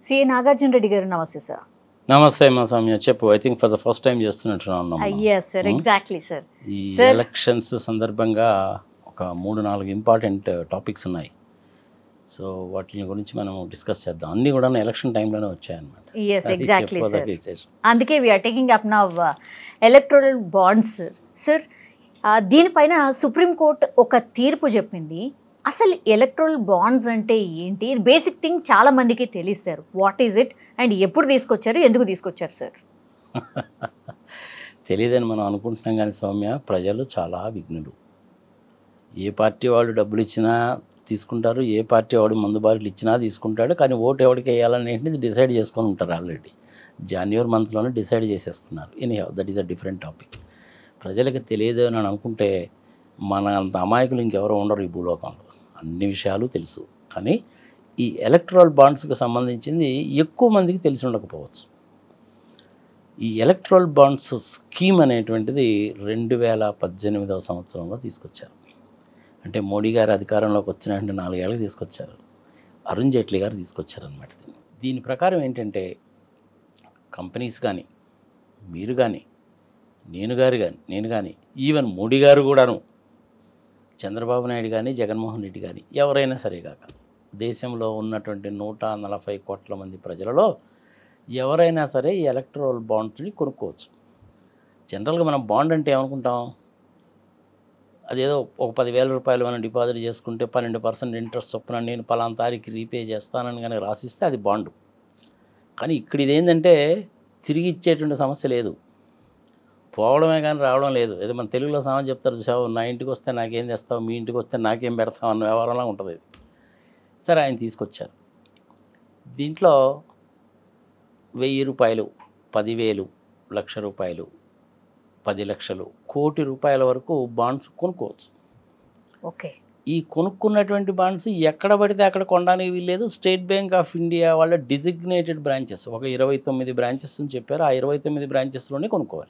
CA Nagarjuna Reddy గారు నమస్తే sir నమస్తే మా సౌమ్య చెప్పు I think for the first time చేస్తున్నట్టున్నాం మనం. ఎస్ సార్ ఎగ్జాక్ట్లీ సార్ ఈ Sir. ఎలక్షన్స్ సందర్భంగా ఒక మూడు నాలుగు ఇంపార్టెంట్ టాపిక్స్ ఉన్నాయి సో వాటి గురించి మనం డిస్కస్ చేద్దాం అన్నీ కూడా ఎలక్షన్ టైంలోనే వచ్చాయన్నమాట ఎస్ అది ఎగ్జాక్ట్లీ సార్ చెప్పుకోదగ్గ విశేషం. అందుకే we are taking up now electoral bonds sir దీనిపైన సుప్రీంకోర్టు ఒక తీర్పు చెప్పింది అసలు ఎలక్ట్రల్ బాండ్స్ అంటే ఏంటి బేసిక్ థింగ్ చాలా మందికి తెలిస్తారు వాట్ ఈజ్ ఇట్ అండ్ ఎప్పుడు తీసుకొచ్చారు ఎందుకు తీసుకొచ్చారు సార్ తెలియదని మనం అనుకుంటున్నాం కానీ సౌమ్య ప్రజలు చాలా విఘ్నులు ఏ పార్టీ వాళ్ళు డబ్బులు ఇచ్చినా తీసుకుంటారు ఏ పార్టీ వాడు మందు బాటిల్ ఇచ్చినా తీసుకుంటాడు కానీ ఓటు ఎవరికి వేయాలనేది డిసైడ్ చేసుకొని ఉంటారు ఆల్రెడీ జాన్యువరి మంత్లోనే డిసైడ్ చేసేసుకున్నారు any that is a different topic ప్రజలకు తెలియదు అని అనుకుంటే మన అంత అమాయకులు ఇంకెవరు ఉండరు ఈ భూలోకంలో అన్ని విషయాలు తెలుసు కానీ ఈ ఎలక్ట్రల్ బాండ్స్కి సంబంధించింది ఎక్కువ మందికి తెలిసి ఉండకపోవచ్చు ఈ ఎలక్ట్రల్ బాండ్స్ స్కీమ్ అనేటువంటిది రెండు వేల పద్దెనిమిదవ సంవత్సరంలో తీసుకొచ్చారు అంటే మోడీ గారు అధికారంలోకి వచ్చిన వెంటనే నాలుగేళ్ళకి తీసుకొచ్చారు అరుణ్ జైట్లీ గారు తీసుకొచ్చారనమాట దీన్ని దీని ప్రకారం ఏంటంటే కంపెనీస్ కానీ మీరు కానీ నేను గారు కానీ నేను కానీ ఈవెన్ మోడీ గారు కూడాను చంద్రబాబు నాయుడు కానీ జగన్మోహన్ రెడ్డి కానీ ఎవరైనా సరే కాక దేశంలో ఉన్నటువంటి నూట నలభై కోట్ల మంది ప్రజలలో ఎవరైనా సరే ఈ ఎలక్ట్రల్ బాండ్స్ని కొనుక్కోవచ్చు జనరల్గా మనం బాండ్ అంటే ఏమనుకుంటాం అదేదో ఒక పదివేల రూపాయలు మనం డిపాజిట్ చేసుకుంటే పన్నెండు పర్సెంట్ ఇంట్రెస్ట్ చొప్పున నేను పలానా తారీఖు రీపే చేస్తానని కానీ రాసిస్తే అది బాండు కానీ ఇక్కడ ఇదేంటంటే తిరిగి ఇచ్చేటువంటి సమస్య లేదు పోవడమే కానీ రావడం లేదు ఏదో మన తెలుగులో సామాన్ చెప్తారు చూసావు నా ఇంటికి వస్తే నాకేం తెస్తావు మీ ఇంటికి వస్తే నాకేం పెడతావు అన్న వ్యవహారంలా ఉంటుంది ఇది సరే ఆయన తీసుకొచ్చారు దీంట్లో వెయ్యి రూపాయలు పదివేలు లక్ష రూపాయలు పది లక్షలు కోటి రూపాయల వరకు బాండ్స్ కొనుక్కోవచ్చు ఓకే ఈ కొనుక్కున్నటువంటి బాండ్స్ ఎక్కడ పడితే అక్కడ కొనడానికి వీల్లేదు స్టేట్ బ్యాంక్ ఆఫ్ ఇండియా వాళ్ళ డిజిగ్నేటెడ్ బ్రాంచెస్ ఒక ఇరవై తొమ్మిది బ్రాంచెస్ అని చెప్పారు ఆ ఇరవై తొమ్మిది బ్రాంచెస్లోనే కొనుక్కోవాలి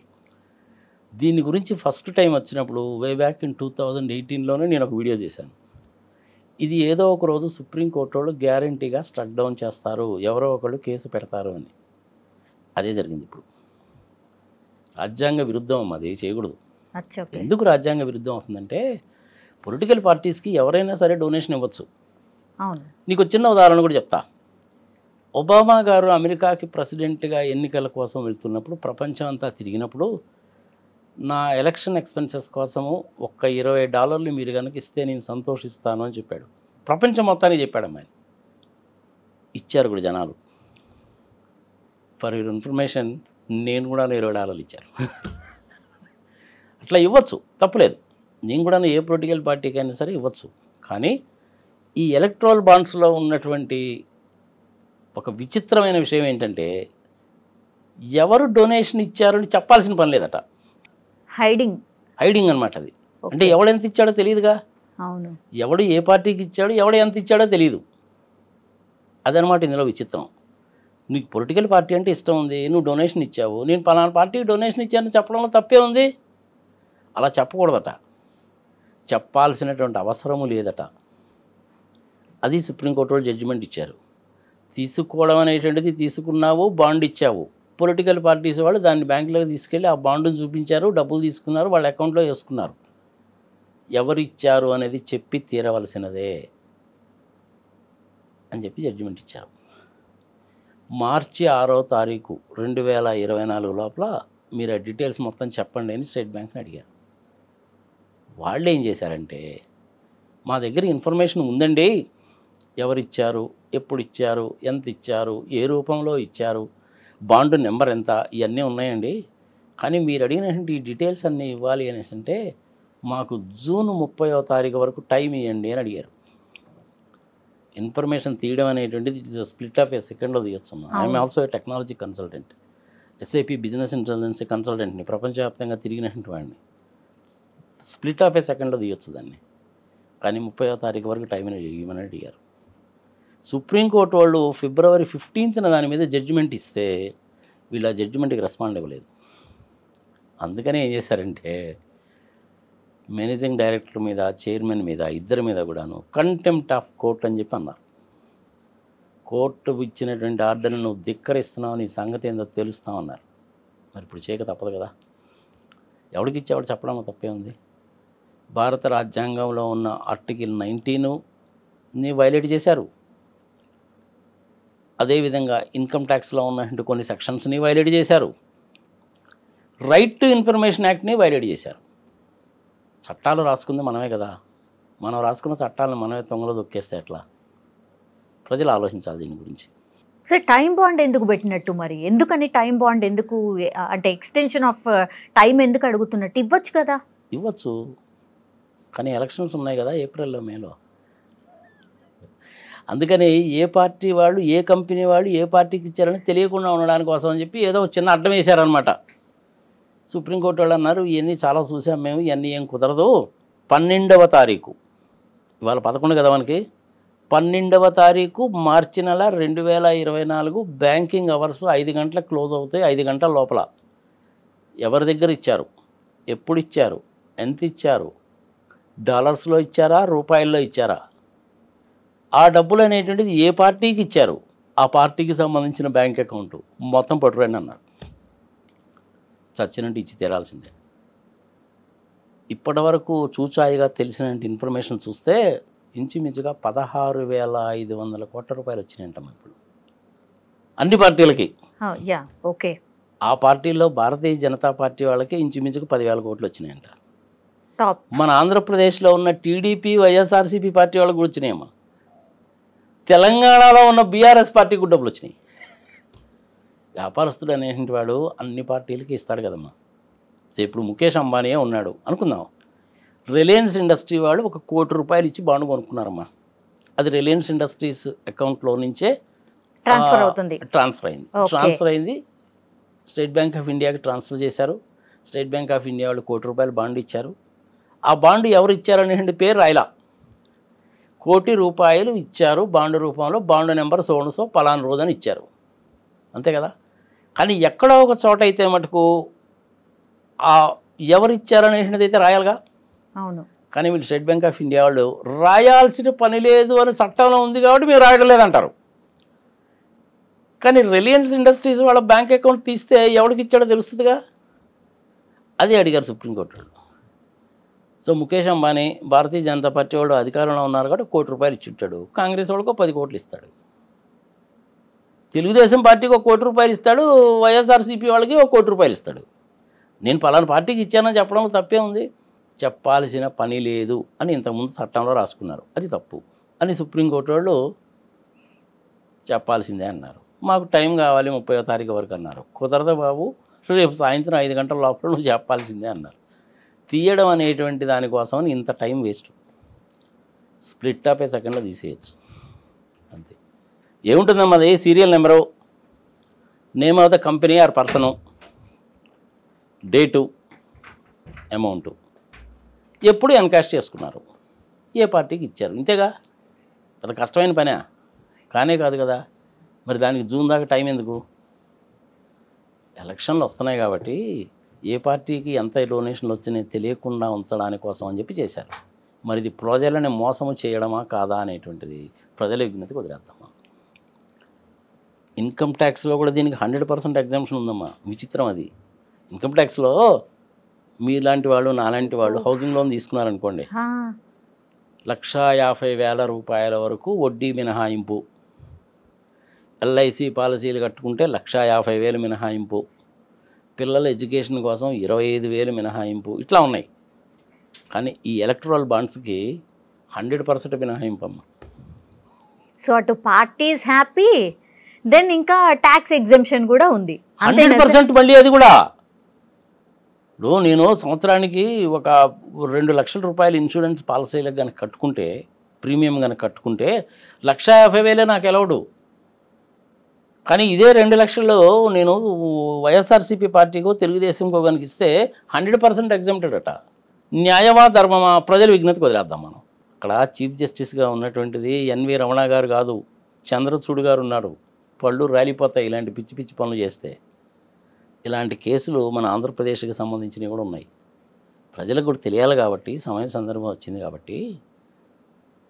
దీని గురించి ఫస్ట్ టైం వచ్చినప్పుడు way back in two thousand ఎయిటీన్లోనే నేను ఒక వీడియో చేశాను ఇది ఏదో ఒక రోజు సుప్రీంకోర్టు వాళ్ళు గ్యారంటీగా స్ట్రక్ డౌన్ చేస్తారు ఎవరో ఒకళ్ళు కేసు పెడతారు అని అదే జరిగింది ఇప్పుడు రాజ్యాంగ విరుద్ధం అమ్మ అది చేయకూడదు అచ్చా ఓకే ఎందుకు రాజ్యాంగ విరుద్ధం అవుతుందంటే పొలిటికల్ పార్టీస్కి ఎవరైనా సరే డొనేషన్ ఇవ్వచ్చు అవును నీకు ఒక చిన్న ఉదాహరణ కూడా చెప్తా ఒబామా గారు అమెరికాకి ప్రెసిడెంట్గా ఎన్నికల కోసం వెళ్తున్నప్పుడు ప్రపంచం అంతా తిరిగినప్పుడు నా ఎలక్షన్ ఎక్స్పెన్సెస్ కోసము ఒక్క ఇరవై డాలర్లు మీరు కనుక ఇస్తే నేను సంతోషిస్తాను అని చెప్పాడు ప్రపంచం మొత్తానికి చెప్పాడు అమ్మాయి ఇచ్చారు కూడా జనాలు ఫర్ యూర్ ఇన్ఫర్మేషన్ నేను కూడా ఇరవై డాలర్లు ఇచ్చాను అట్లా ఇవ్వచ్చు తప్పులేదు నేను కూడా ఏ పొలిటికల్ పార్టీకి అయినా సరే ఇవ్వచ్చు కానీ ఈ ఎలక్ట్రల్ బాండ్స్లో ఉన్నటువంటి ఒక విచిత్రమైన విషయం ఏంటంటే ఎవరు డొనేషన్ ఇచ్చారని చెప్పాల్సిన పని లేదట హైడింగ్ హైడింగ్ అనమాట అది అంటే ఎవడెంత ఇచ్చాడో తెలియదుగా అవును ఎవడు ఏ పార్టీకి ఇచ్చాడో ఎవడు ఎంత ఇచ్చాడో తెలియదు అదనమాట ఇందులో విచిత్రం నీకు పొలిటికల్ పార్టీ అంటే ఇష్టం ఉంది నువ్వు డొనేషన్ ఇచ్చావు నేను పలానా పార్టీకి డొనేషన్ ఇచ్చానని చెప్పడంలో తప్పే ఉంది అలా చెప్పకూడదట చెప్పాల్సినటువంటి అవసరము లేదట అది సుప్రీంకోర్టు వాళ్ళు జడ్జిమెంట్ ఇచ్చారు తీసుకోవడం అనేటువంటిది తీసుకున్నావు బాండ్ ఇచ్చావు పొలిటికల్ పార్టీస్ వాళ్ళు దాన్ని బ్యాంకులోకి తీసుకెళ్ళి ఆ బాండుని చూపించారు డబ్బులు తీసుకున్నారు వాళ్ళ అకౌంట్లో వేసుకున్నారు ఎవరు ఇచ్చారు అనేది చెప్పి తీరవలసినదే అని చెప్పి జడ్జిమెంట్ ఇచ్చారు మార్చి ఆరో తారీఖు రెండు వేల ఇరవై నాలుగు లోపల మీరు ఆ డీటెయిల్స్ మొత్తం చెప్పండి అని స్టేట్ బ్యాంక్ని అడిగారు వాళ్ళు ఏం చేశారంటే మా దగ్గర ఇన్ఫర్మేషన్ ఉందండి ఎవరు ఇచ్చారు ఎప్పుడు ఇచ్చారు ఎంత ఇచ్చారు ఏ రూపంలో ఇచ్చారు బాండ్ నెంబర్ ఎంత ఇవన్నీ ఉన్నాయండి కానీ మీరు అడిగినటువంటి ఈ డీటెయిల్స్ అన్నీ ఇవ్వాలి అనేసి అంటే మాకు జూన్ ముప్పైవ తారీఖు వరకు టైం ఇవ్వండి అని అడిగారు ఇన్ఫర్మేషన్ తీయడం అనేటువంటిది it is split of a సెకండ్లో తీయొచ్చు ఐఎమ్ అవును. Also a technology consultant SAP business intelligence కన్సల్టెంట్ని ప్రపంచవ్యాప్తంగా తిరిగినటువంటి వాడిని స్ప్లిట్ ఆఫ్ ఏ సెకండ్లో తీయొచ్చు దాన్ని కానీ ముప్పైవ తారీఖు వరకు టైం ఇవ్వమని అడిగారు సుప్రీంకోర్టు వాళ్ళు ఫిబ్రవరి ఫిఫ్టీన్త్న దాని మీద జడ్జిమెంట్ ఇస్తే వీళ్ళ జడ్జిమెంట్కి రెస్పాండ్ ఇవ్వలేదు అందుకనే ఏం చేశారంటే మేనేజింగ్ డైరెక్టర్ మీద చైర్మన్ మీద ఇద్దరి మీద కూడాను కంటెంప్ట్ ఆఫ్ కోర్ట్ అని చెప్పి అన్నారు కోర్టు ఇచ్చినటువంటి ఆర్డర్ని నువ్వు ధిక్కరిస్తున్నావు నీ సంగతి ఏందో తెలుస్తామన్నారు మరి ఇప్పుడు చేయక తప్పదు కదా ఎవరికి ఇచ్చేవాడు చెప్పడం తప్పే ఉంది భారత రాజ్యాంగంలో ఉన్న ఆర్టికల్ నైన్టీను ని వైలేట్ చేశారు అదేవిధంగా ఇన్కమ్ ట్యాక్స్లో ఉన్నటువంటి కొన్ని సెక్షన్స్ని వైలేట్ చేశారు రైట్ టు ఇన్ఫర్మేషన్ యాక్ట్ని వైలేట్ చేశారు చట్టాలు రాసుకుంది మనమే కదా మనం రాసుకున్న చట్టాలను మనమే తొంగలో దొక్కేస్తే ఎట్లా ప్రజలు ఆలోచించాలి దీని గురించి సార్ టైం బాండ్ ఎందుకు పెట్టినట్టు మరి ఎందుకని టైం బాండ్ ఎందుకు ఆ, అంటే ఎక్స్టెన్షన్ ఆఫ్ టైం ఎందుకు అడుగుతున్నట్టు ఇవ్వచ్చు కదా ఇవ్వచ్చు కానీ ఎలక్షన్స్ ఉన్నాయి కదా ఏప్రిల్లో మేలో అందుకని ఏ పార్టీ వాళ్ళు ఏ కంపెనీ వాళ్ళు ఏ పార్టీకి ఇచ్చారని తెలియకుండా ఉండడానికి కోసం అని చెప్పి ఏదో ఒక చిన్న అడ్డం వేశారనమాట సుప్రీంకోర్టు వాళ్ళు అన్నారు ఇవన్నీ చాలా చూసాం మేము ఇవన్నీ ఏం కుదరదు పన్నెండవ తారీఖు ఇవాళ పదకొండు కదా మనకి పన్నెండవ తారీఖు మార్చి నెల రెండు వేల ఇరవై నాలుగు బ్యాంకింగ్ అవర్స్ ఐదు గంటలకు క్లోజ్ అవుతాయి ఐదు గంటల లోపల ఎవరి దగ్గర ఇచ్చారు ఎప్పుడు ఇచ్చారు ఎంత ఇచ్చారు డాలర్స్లో ఇచ్చారా రూపాయల్లో ఇచ్చారా ఆ డబ్బులు అనేటువంటిది ఏ పార్టీకి ఇచ్చారు ఆ పార్టీకి సంబంధించిన బ్యాంక్ అకౌంట్ మొత్తం పట్టురండి అన్నారు చచ్చినట్టు ఇచ్చి తీరాల్సిందే ఇప్పటి వరకు చూచాయిగా తెలిసిన ఇన్ఫర్మేషన్ చూస్తే ఇంచుమించుగా పదహారు వేల ఐదు వందల కోట్ల రూపాయలు వచ్చినాయంటమ్మా ఇప్పుడు అన్ని పార్టీలకి యా ఓకే ఆ పార్టీలో భారతీయ జనతా పార్టీ వాళ్ళకి ఇంచుమించుకు పదివేల కోట్లు వచ్చినాయంట టాప్ మన ఆంధ్రప్రదేశ్లో ఉన్న టీడీపీ వైఎస్ఆర్సీపీ పార్టీ వాళ్ళకు కూడా వచ్చినాయమ్మా తెలంగాణలో ఉన్న బీఆర్ఎస్ పార్టీకి కూడా డబ్బులు వచ్చినాయి వ్యాపారస్తుడు అనేటువంటి వాడు అన్ని పార్టీలకి ఇస్తాడు కదమ్మా సో ఇప్పుడు ముఖేష్ అంబానీయే ఉన్నాడు అనుకుందాం రిలయన్స్ ఇండస్ట్రీ వాళ్ళు ఒక కోటి రూపాయలు ఇచ్చి బాండ్ కొనుక్కున్నారమ్మా అది రిలయన్స్ ఇండస్ట్రీస్ అకౌంట్లో నుంచే ట్రాన్స్ఫర్ ఆ, అవుతుంది ట్రాన్స్ఫర్ అయింది Okay. ట్రాన్స్ఫర్ అయింది స్టేట్ బ్యాంక్ ఆఫ్ ఇండియాకి ట్రాన్స్ఫర్ చేశారు స్టేట్ బ్యాంక్ ఆఫ్ ఇండియా వాళ్ళు కోటి రూపాయలు బాండ్ ఇచ్చారు ఆ బాండ్ ఎవరు ఇచ్చారనేటువంటి పేరు రాయలా కోటి రూపాయలు ఇచ్చారు బాండ్ రూపంలో బాండ్ నెంబర్ సోనసో పలానా రోజని ఇచ్చారు అంతే కదా కానీ ఎక్కడో ఒక చోట అయితే మటుకు ఆ ఎవరు ఇచ్చారనేటువంటిది అయితే రాయాలిగా అవును కానీ వీళ్ళు స్టేట్ బ్యాంక్ ఆఫ్ ఇండియా వాళ్ళు రాయాల్సిన పని లేదు అని చట్టంలో ఉంది కాబట్టి మీరు రాయడం లేదంటారు కానీ రిలయన్స్ ఇండస్ట్రీస్ వాళ్ళ బ్యాంక్ అకౌంట్ తీస్తే ఎవరికి ఇచ్చాడో తెలుస్తుందిగా అదే అడిగారు సుప్రీంకోర్టు వాళ్ళు. సో ముఖేష్ అంబానీ భారతీయ జనతా పార్టీ వాళ్ళు అధికారంలో ఉన్నారు కాబట్టి కోటి రూపాయలు ఇచ్చి ఉంటాడు కాంగ్రెస్ వాళ్ళకి ఒక పది కోట్లు ఇస్తాడు తెలుగుదేశం పార్టీకి ఒక కోటి రూపాయలు ఇస్తాడు వైఎస్ఆర్సీపీ వాళ్ళకి ఒక కోటి రూపాయలు ఇస్తాడు నేను పలానా పార్టీకి ఇచ్చానని చెప్పడం తప్పే ఉంది చెప్పాల్సిన పని లేదు అని ఇంతకుముందు చట్టంలో రాసుకున్నారు అది తప్పు అని సుప్రీంకోర్టు వాళ్ళు చెప్పాల్సిందే అన్నారు మాకు టైం కావాలి ముప్పై తారీఖు వరకు అన్నారు కుదరదు బాబు రేపు సాయంత్రం ఐదు గంటల లోపల నువ్వు చెప్పాల్సిందే అన్నారు తీయడం అనేటువంటి దానికోసం ఇంత time waste split of a సెకండ్లో తీసేయచ్చు అంతే ఏముంటుందమ్మా అది serial number name of the company or person date amount ఎప్పుడు ఎన్కాష్ చేసుకున్నారు ఏ పార్టీకి ఇచ్చారు ఇంతేగా పెద్ద కష్టమైన పనే కానే కాదు కదా మరి దానికి జూన్ దాకా టైం ఎందుకు ఎలక్షన్లు వస్తున్నాయి కాబట్టి ఏ పార్టీకి ఎంత డొనేషన్లు వచ్చినాయి తెలియకుండా ఉంచడానికి కోసం అని చెప్పి చేశారు మరి ఇది ప్రజలని మోసము చేయడమా కాదా అనేటువంటిది ప్రజల విజ్ఞతకు వదిలేద్దామా ఇన్కమ్ ట్యాక్స్లో కూడా దీనికి హండ్రెడ్ పర్సెంట్ ఎగ్జామ్షన్ ఉందమ్మా విచిత్రం అది ఇన్కమ్ ట్యాక్స్లో మీలాంటి వాళ్ళు నాలాంటి వాళ్ళు హౌసింగ్ లోన్ తీసుకున్నారనుకోండి ఆ, లక్షా యాభై వేల రూపాయల వరకు వడ్డీ మినహాయింపు ఎల్ఐసి పాలసీలు కట్టుకుంటే లక్షా యాభై వేలు మినహాయింపు పిల్లల ఎడ్యుకేషన్ కోసం ఇరవై ఐదు వేలు మినహాయింపు ఇట్లా ఉన్నాయి కానీ ఈ ఎలక్ట్రల్ బాండ్స్కి హండ్రెడ్ పర్సెంట్ మినహాయింపు అమ్మ సో అటు పార్టీస్ హ్యాపీ దెన్ ఇంకా ట్యాక్స్ ఎగ్జామ్షన్ కూడా ఉంది హండ్రెడ్ అంతేనా సార్? పర్సెంట్ మళ్ళీ అది కూడా ఇప్పుడు నేను సంవత్సరానికి ఒక రెండు లక్షల రూపాయలు ఇన్సూరెన్స్ పాలసీలకు కనుక కట్టుకుంటే ప్రీమియం కనుక కట్టుకుంటే లక్ష యాభై వేలే నాకు ఎలవడు కానీ ఇదే రెండు లక్షలు నేను వైఎస్ఆర్సీపీ పార్టీకో తెలుగుదేశంకో కనుక ఇస్తే హండ్రెడ్ పర్సెంట్ ఎగ్జామ్టెడ్ అట న్యాయమా ధర్మమా ప్రజల విజ్ఞతకు వదిలేద్దాం మనం అక్కడ చీఫ్ జస్టిస్గా ఉన్నటువంటిది ఎన్వి రమణ గారు కాదు చంద్రచూడ్ గారు ఉన్నారు పళ్ళు రాలిపోతాయి ఇలాంటి పిచ్చి పిచ్చి పనులు చేస్తే ఇలాంటి కేసులు మన ఆంధ్రప్రదేశ్కి సంబంధించినవి కూడా ఉన్నాయి ప్రజలకు కూడా తెలియాలి కాబట్టి సమయ సందర్భం వచ్చింది కాబట్టి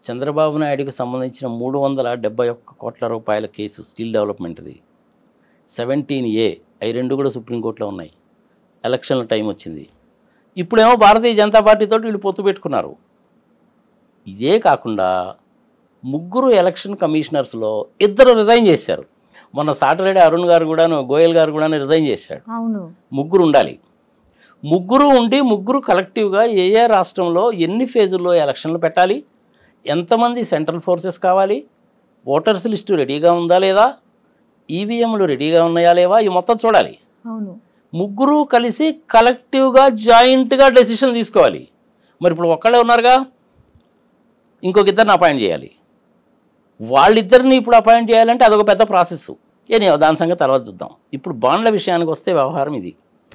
చంద్రబాబు నాయుడుకి సంబంధించిన మూడు వందల డెబ్బై ఒక్క కోట్ల రూపాయల కేసు స్కిల్ డెవలప్మెంట్ది సెవెంటీన్ ఏ అవి రెండు కూడా సుప్రీంకోర్టులో ఉన్నాయి ఎలక్షన్ల టైం వచ్చింది ఇప్పుడేమో భారతీయ జనతా పార్టీతో వీళ్ళు పొత్తు పెట్టుకున్నారు ఇదే కాకుండా ముగ్గురు ఎలక్షన్ కమిషనర్స్లో ఇద్దరు రిజైన్ చేశారు మొన్న సాటర్డే అరుణ్ గారు కూడాను గోయల్ గారు కూడా రిజైన్ చేశాడు అవును ముగ్గురు ఉండాలి ముగ్గురు ఉండి ముగ్గురు కలెక్టివ్గా ఏ ఏ రాష్ట్రంలో ఎన్ని ఫేజుల్లో ఎలక్షన్లు పెట్టాలి ఎంతమంది సెంట్రల్ ఫోర్సెస్ కావాలి ఓటర్స్ లిస్టు రెడీగా ఉందా లేదా ఈవీఎంలు రెడీగా ఉన్నాయా లేవా ఇవి మొత్తం చూడాలి అవును ముగ్గురు కలిసి కలెక్టివ్గా జాయింట్గా డెసిషన్ తీసుకోవాలి మరి ఇప్పుడు ఒక్కళ్ళే ఉన్నారుగా ఇంకొక ఇద్దరిని అపాయింట్ చేయాలి వాళ్ళిద్దరిని ఇప్పుడు అపాయింట్ చేయాలంటే అదొక పెద్ద ప్రాసెస్ ఏని దాని సంగతి తర్వాత చూద్దాం ఇప్పుడు బాండ్ల విషయానికి వస్తే వ్యవహారం ఇది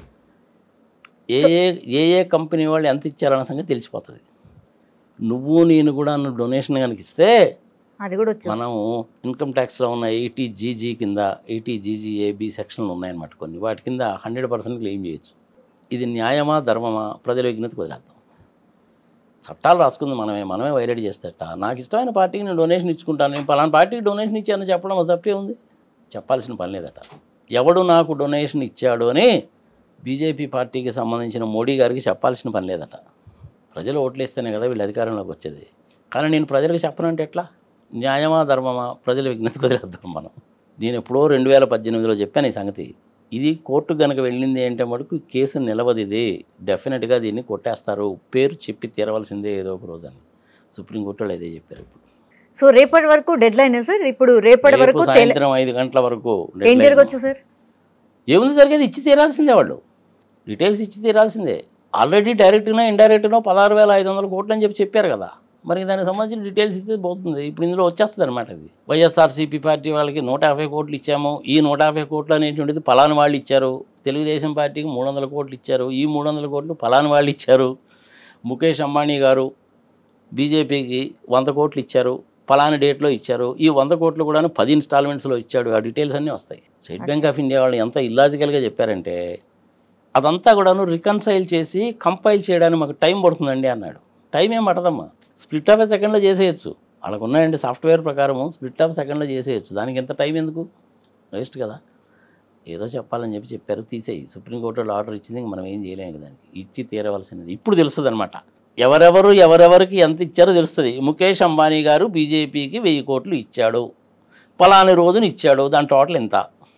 ఏ ఏ ఏ ఏ కంపెనీ వాళ్ళు ఎంత ఇచ్చారన్న సంగతి తెలిసిపోతుంది నువ్వు నేను కూడా డొనేషన్ కనుక ఇస్తే అది కూడా వచ్చేసి మనం ఇన్కమ్ ట్యాక్స్లో ఉన్న ఎయిటీ జీజీ కింద ఎయిటీ జీజీ ఏబి సెక్షన్లు ఉన్నాయన్నమాట కొన్ని వాటి కింద హండ్రెడ్ పర్సెంట్ క్లెయిమ్ చేయొచ్చు ఇది న్యాయమా ధర్మమా ప్రజల విజ్ఞతకు వదిలేద్దాం చట్టాలు రాసుకుంది మనమే మనమే వైలేట్ చేస్తేట నాకు ఇష్టమైన పార్టీకి నేను డొనేషన్ ఇచ్చుకుంటాను నేను పలానా పార్టీకి డొనేషన్ ఇచ్చానని చెప్పడం అది తప్పే ఉంది చెప్పాల్సిన పని లేదట ఎవడు నాకు డొనేషన్ ఇచ్చాడు అని బీజేపీ పార్టీకి సంబంధించిన మోడీ గారికి చెప్పాల్సిన పని లేదట ప్రజలు ఓట్లేస్తేనే కదా వీళ్ళు అధికారంలోకి వచ్చేది కానీ నేను ప్రజలకు చెప్పనంటే ఎట్లా న్యాయమా ధర్మమా ప్రజల విజ్ఞతకు వదిలేద్దాం మనం నేను ఎప్పుడో రెండు వేల పద్దెనిమిదిలో చెప్పాను ఈ సంగతి ఇది కోర్టు కనుక వెళ్ళింది అంటే మటుకు కేసు నిలవదు ఇది డెఫినెట్గా దీన్ని కొట్టేస్తారు పేరు చెప్పి తీరవలసిందే ఏదో ఒక రోజు అని సుప్రీంకోర్టు వాళ్ళు అదే చెప్పారు ఇప్పుడు సో రేపటి వరకు డెడ్ లైన్ సార్ ఇప్పుడు రేపటి రేపు వరకు తెల- సాయంత్రం ఐదు గంటల వరకు ఏం deadline. జరగచ్చు సార్ ఏముంది జరిగేది ఇచ్చి తీరాల్సిందే వాళ్ళు డీటెయిల్స్ ఇచ్చి తీరాల్సిందే ఆల్రెడీ డైరెక్ట్గా ఇండైరెక్ట్గా పదహారు వేల ఐదు వందల కోట్లు అని చెప్పి చెప్పారు కదా మరి దానికి సంబంధించిన డీటెయిల్స్ ఇస్తే పోతుంది ఇప్పుడు ఇందులో వచ్చేస్తుంది అనమాట ఇది వైఎస్ఆర్సీపీ పార్టీ వాళ్ళకి నూట యాభై కోట్లు ఇచ్చాము ఈ నూట యాభై కోట్లు అనేటువంటిది పలాని వాళ్ళు ఇచ్చారు తెలుగుదేశం పార్టీకి మూడు వందల కోట్లు ఇచ్చారు ఈ మూడు వందల కోట్లు పలాని వాళ్ళు ఇచ్చారు ముఖేష్ అంబానీ గారు బీజేపీకి వంద కోట్లు ఇచ్చారు పలానా డేట్లో ఇచ్చారు ఈ వంద కోట్లు కూడా పది ఇన్స్టాల్మెంట్స్లో ఇచ్చాడు ఆ డీటెయిల్స్ అన్నీ వస్తాయి స్టేట్ బ్యాంక్ ఆఫ్ ఇండియా వాళ్ళు ఎంత ఇల్లాజికల్గా చెప్పారంటే అదంతా కూడాను రికన్సైల్ చేసి కంపైల్ చేయడానికి మాకు టైం పడుతుందండి అన్నాడు టైం ఏం పడదమ్మా స్ప్లిట్ ఆఫ్ ఏ సెకండ్లో చేసేయచ్చు వాళ్ళకు ఉన్నాయండి సాఫ్ట్వేర్ ప్రకారము స్ప్లిట్ ఆఫ్ సెకండ్లో చేసేయచ్చు దానికి ఎంత టైం ఎందుకు వేస్ట్ కదా ఏదో చెప్పాలని చెప్పి చెప్పారు తీసేయి సుప్రీంకోర్టు వాళ్ళు ఆర్డర్ ఇచ్చింది ఇంక మనం ఏం చేయలేము కదా దానికి ఇచ్చి తీరవలసినది ఇప్పుడు తెలుస్తుంది అనమాట ఎవరెవరు ఎవరెవరికి ఎంత ఇచ్చారో తెలుస్తుంది ముఖేష్ అంబానీ గారు బీజేపీకి వెయ్యి కోట్లు ఇచ్చాడు పలాని రోజున ఇచ్చాడు దాని టోటల్ ఎంత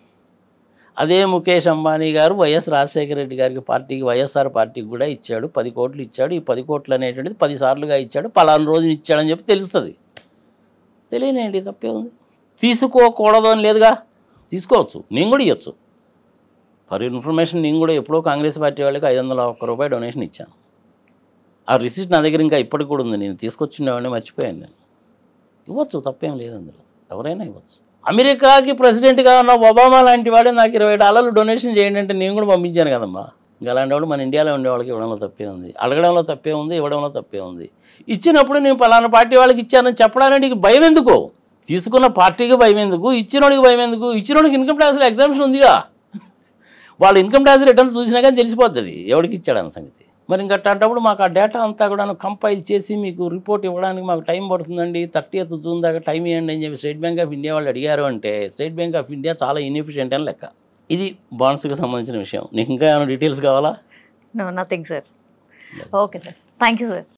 అదే ముఖేష్ అంబానీ గారు వైఎస్ రాజశేఖర రెడ్డి గారికి పార్టీకి వైఎస్ఆర్ పార్టీకి కూడా ఇచ్చాడు పది కోట్లు ఇచ్చాడు ఈ పది కోట్లు అనేటువంటిది పది సార్లుగా ఇచ్చాడు పలానా రోజున ఇచ్చాడని చెప్పి తెలుస్తుంది తెలియనేంటి తప్పే ఉంది తీసుకోకూడదు అని లేదుగా తీసుకోవచ్చు నేను కూడా ఇవ్వచ్చు ఫర్ ఇన్ఫర్మేషన్ నేను కూడా ఎప్పుడో కాంగ్రెస్ పార్టీ వాళ్ళకి ఐదు వందల ఒక్క రూపాయి డొనేషన్ ఇచ్చాను ఆ రిసిప్ట్ నా దగ్గర ఇంకా ఇప్పటికి కూడా ఉంది నేను తీసుకొచ్చిండేవాడిని మర్చిపోయాను నేను ఇవ్వచ్చు తప్పేం లేదు అందులో ఎవరైనా ఇవ్వచ్చు అమెరికాకి ప్రెసిడెంట్గా ఉన్న ఒబామా లాంటి వాడే నాకు ఇరవై డాలర్లు డొనేషన్ చేయండి అంటే నేను కూడా పంపించాను కదమ్మా ఇంకా అలాంటి వాడు మన ఇండియాలో ఉండే వాళ్ళకి ఇవ్వడంలో తప్పే ఉంది అడగడంలో తప్పే ఉంది ఇవ్వడంలో తప్పే ఉంది ఇచ్చినప్పుడు నేను పలానా పార్టీ వాళ్ళకి ఇచ్చానని చెప్పడానికి నీకు భయం ఎందుకు తీసుకున్న పార్టీకి భయం ఎందుకు ఇచ్చినోడికి భయం ఎందుకు ఇచ్చినోడికి ఇన్కమ్ ట్యాక్స్లో ఎగ్జామ్షన్ ఉందిగా వాళ్ళ ఇన్కమ్ ట్యాక్స్ రిటర్న్ చూసినా కానీ తెలిసిపోతుంది ఎవరికి ఇచ్చాడన్న సంగతి మరి ఇంకా అట్లాంటప్పుడు మాకు ఆ డేటా అంతా కూడా కంపైల్ చేసి మీకు రిపోర్ట్ ఇవ్వడానికి మాకు టైం పడుతుందండి థర్టీ ఎయిత్ జూన్ దాకా టైం ఇవ్వండి అని చెప్పి స్టేట్ బ్యాంక్ ఆఫ్ ఇండియా వాళ్ళు అడిగారు అంటే స్టేట్ బ్యాంక్ ఆఫ్ ఇండియా చాలా ఇన్ఎఫిషియెంట్ అని లెక్క ఇది బాండ్స్కి సంబంధించిన విషయం నీకు ఇంకా ఏమైనా డీటెయిల్స్ కావాలా no nothing sir okay sir thank you sir